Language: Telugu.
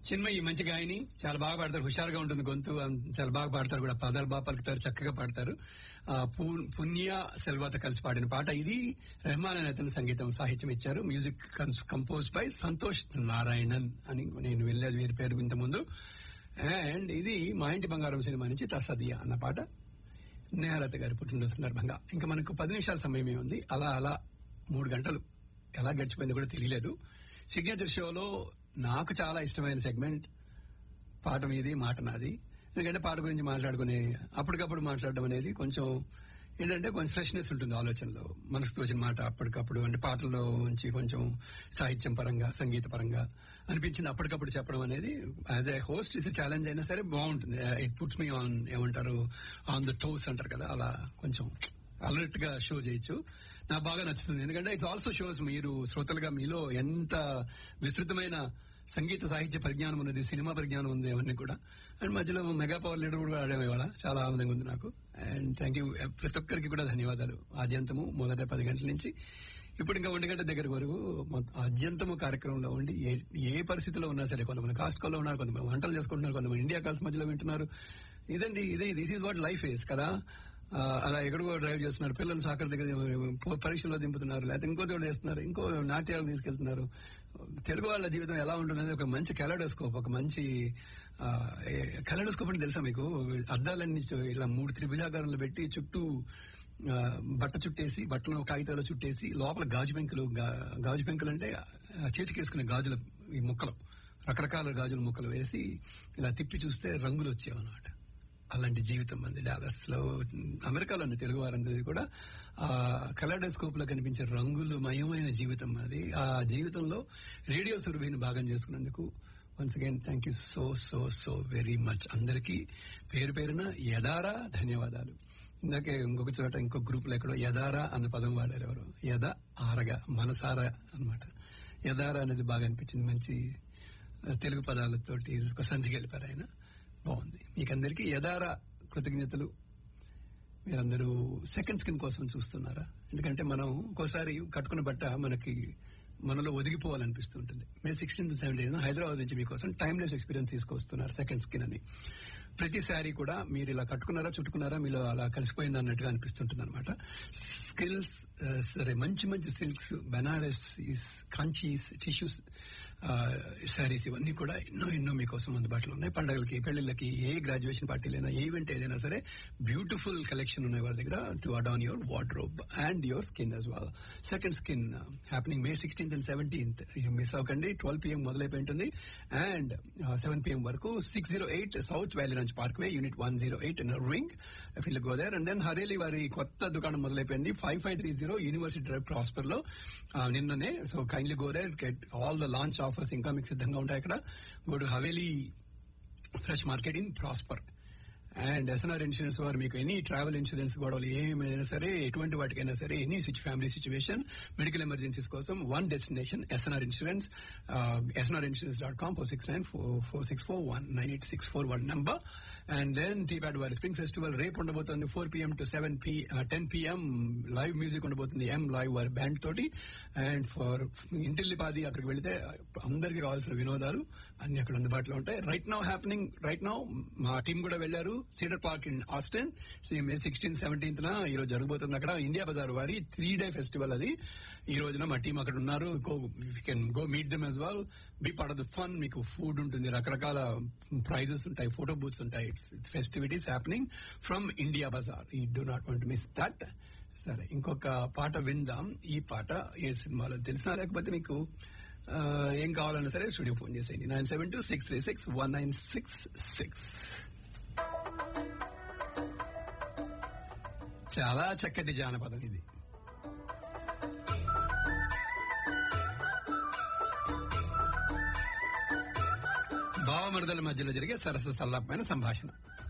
చిన్మయి మంచి గాయని చాలా బాగా పాడతారు హుషారుగా ఉంటుంది గొంతు అం- చాలా బాగా పాడతారు కూడా పదాలు బాగా పలుకుతారు చక్కగా పాడతారు ఆ, పు- పుణ్య సెల్వాతో కలిసి పాడిన పాట ఇది రెహమాన్ అనే అతను సంగీతం సాహిత్యం ఇచ్చారు music compose by Santhosh Narayanan అని నేను వెళ్ళేది వీరి పేరు ఇంత ముందు అండ్ ఇది మా ఇంటి బంగారం సినిమా నుంచి తసదియా అన్న పాట నేహలత గారి పుట్టినరోజు సందర్భంగా ఇంకా మనకు పది నిమిషాల సమయమే ఉంది అలా అలా మూడు గంటలు ఎలా గడిచిపోయిందో కూడా తెలియలేదు సిగ్నేచర్ షోలో నాకు చాలా ఇష్టమైన సెగ్మెంట్ పాట మీది మాట నాది ఎందుకంటే పాట గురించి మాట్లాడుకునే అప్పటికప్పుడు మాట్లాడడం అనేది కొంచెం ఏంటంటే కొంచెం ఫ్రెష్నెస్ ఉంటుంది ఆలోచనలో మనసుకు తోచిన మాట అప్పటికప్పుడు అంటే పాటల్లో నుంచి కొంచెం సాహిత్యం పరంగా సంగీత పరంగా అనిపించింది అప్పటికప్పుడు చెప్పడం అనేది as a host is challenge అయినా సరే బాగుంటుంది ఇట్ పుట్స్ మీ ఆన్ ఏమంటారు ఆన్ ద టోస్ అంటారు కదా అలా కొంచెం అలర్ట్ గా షో చేయొచ్చు నాకు బాగా నచ్చుతుంది ఎందుకంటే ఇట్స్ ఆల్సో షోస్ మీరు శ్రోతలుగా మీలో ఎంత విస్తృతమైన సంగీత సాహిత్య పరిజ్ఞానం ఉన్నది సినిమా పరిజ్ఞానం ఉంది అవన్నీ కూడా అండ్ మధ్యలో మెగా పవర్ లీడర్ కూడా ఆడాము ఇవాళ చాలా ఆనందంగా ఉంది నాకు అండ్ థ్యాంక్ యూ ప్రతి ఒక్కరికి కూడా ధన్యవాదాలు ఆద్యంతము మొదట పది గంటల నుంచి ఇప్పుడు ఇంకా ఒంటి గంట దగ్గర వరకు మొత్తం ఆద్యంతము కార్యక్రమంలో ఉండి ఏ ఏ పరిస్థితిలో ఉన్నా సరే కొంతమంది కాస్ట్కోలో ఉన్నారు కొంతమంది వంటలు చేసుకుంటున్నారు కొంతమంది ఇండియా కాల్స్ మధ్యలో వింటున్నారు ఇదండి ఇదే this is what life is కదా ఆ, అలా ఎక్కడికో డ్రైవ్ చేస్తున్నారు పిల్లల్ని సాకర్ దగ్గర పో- పరీక్షల్లో దింపుతున్నారు లేకపోతే ఇంకో చోట చేస్తున్నారు ఇంకో నాట్యాలు తీసుకెళ్తున్నారు తెలుగు వాళ్ళ జీవితం ఎలా ఉంటుందని ఒక మంచి కెలడోస్కోప్ ఒక మంచి కెలడోస్కోప్ అని తెలుసా మీకు అద్దాలన్నీ చు- ఇలా మూడు త్రిభుజాకారంలో పెట్టి చుట్టూ ఆ, బట్ట చుట్టేసి బట్టలను కాగితాలు చుట్టేసి లోపల గాజు పెంకులు గా- గాజు పెంకులు అంటే ఆ, చేతికి వేసుకునే గాజుల ఈ ముక్కలు రకరకాల గాజుల ముక్కలు వేసి ఇలా తిప్పి చూస్తే రంగులు వచ్చేవన్నమాట అలాంటి జీవితం మంది డాలస్ లో అమెరికాలోని తెలుగు వారందరిది కూడా ఆ కలాడోస్కోప్ లో కనిపించే రంగులు మయమైన జీవితం అది ఆ జీవితంలో రేడియో సురభిని భాగం చేసుకున్నందుకు once again thank you so so so very much అందరికీ పేరు పేరున యదారా ధన్యవాదాలు ఇందాకే ఇంకొక చోట ఇంకొక గ్రూప్ లో ఎక్కడో యదారా అన్న పదం వాడారు ఎవరు యద ఆరగా మనసారా అన్నమాట యదారా అనేది బాగా అనిపించింది మంచి ఆ, తెలుగు పదాలతోటి ఒక సంధికి వెళ్ళిపారు ఆయన బాగుంది మీకందరికీ యదార కృతజ్ఞతలు మీరందరూ సెకండ్ స్కిన్ కోసం చూస్తున్నారా ఎందుకంటే మనం ఒక్కోసారి కట్టుకున్న బట్ట మనకి మనలో ఒదిగిపోవాలనిపిస్తూ ఉంటుంది మే సిక్స్టీన్త్ సెవెంటీన్ హైదరాబాద్ నుంచి మీకోసం టైమ్లెస్ ఎక్స్పీరియన్స్ తీసుకొస్తున్నారు సెకండ్ స్కిన్ అని ప్రతి శారీ కూడా మీరు ఇలా కట్టుకున్నారా చుట్టుకున్నారా మీలో అలా కలిసిపోయింది అన్నట్టుగా అనిపిస్తుంటుంది అనమాట స్కిల్స్ సరే మంచి మంచి సిల్క్స్ బెనారస్ కాంచీస్ టిష్యూస్ శారీస్ ఇవన్నీ కూడా ఎన్నో ఎన్నో మీకోసం అందుబాటులో ఉన్నాయి పండుగలకి పెళ్లిళ్ళకి ఏ గ్రాడ్యుయేషన్ పార్టీలైనా ఏ ఈవెంట్ ఏదైనా సరే బ్యూటిఫుల్ కలెక్షన్ ఉన్నాయి వారి దగ్గర to adorn your wardrobe and your skin as well second skin happening May sixteenth and seventeenth miss అవ్వకండి ట్వెల్వ్ పిఎం మొదలైపోయి ఉంటుంది అండ్ సెవెన్ పిఎం వరకు six zero eight South Valley నుంచి Parkway unit one zero eight in ring feel go there and then Haveli వారి కొత్త దుకాణం మొదలైపోయింది five five three zero University Drive Prosper లో ఆ, నిన్ననే so kindly go there get all the launch offers ఇంకా మీకు సిద్ధంగా ఉంటాయి అక్కడ go to Haveli Fresh Market in Prosper and SNR Insurance వారు మీకు ఎనీ ట్రావెల్ ఇన్సూరెన్స్ గొడవలు ఏమైనా సరే ఎటువంటి వాటికైనా సరే any family situation medical emergencies కోసం one destination SNR Insurance SNR Insurance dot com four six nine four six four one nine eight six four one number and then Teapad వారి స్ప్రింగ్ ఫెస్టివల్ రేపు ఉండబోతుంది four PM to seven P ten PM live music ఉండబోతుంది ఎం లైవ్ వారి బ్యాండ్ తోటి అండ్ ఫర్ ఇంటిల్లిపాది అక్కడికి వెళితే అందరికి కావాల్సిన వినోదాలు అన్ని అక్కడ అందుబాటులో ఉంటాయి right now happening right now మా టీం కూడా వెళ్లారు Cedar Park in Austin May sixteen seventeenth న ఈ రోజు జరగబోతుంది అక్కడ ఇండియా బజార్ వారి త్రీ డే ఫెస్టివల్ అది ఈ రోజున మా టీం అక్కడ ఉన్నారు go can go meet them as well be part of the fun మీకు ఫుడ్ ఉంటుంది రకరకాల ప్రైజెస్ ఉంటాయి ఫోటో బూత్స్ ఉంటాయి it's festivities happening from India Bazaar ఈ do not want miss that సరే ఇంకొక పాట విందాం ఈ పాట ఏ సినిమాలో తెలిసినా లేకపోతే మీకు ఆ, ఏం కావాలన్నా సరే స్టూడియో ఫోన్ చేసేయండి nine seven two six three six one nine six six చాలా చక్కటి జానపదం ఇది భావమరుదల మధ్యలో జరిగే సరస్సు సల్లాపమైన సంభాషణ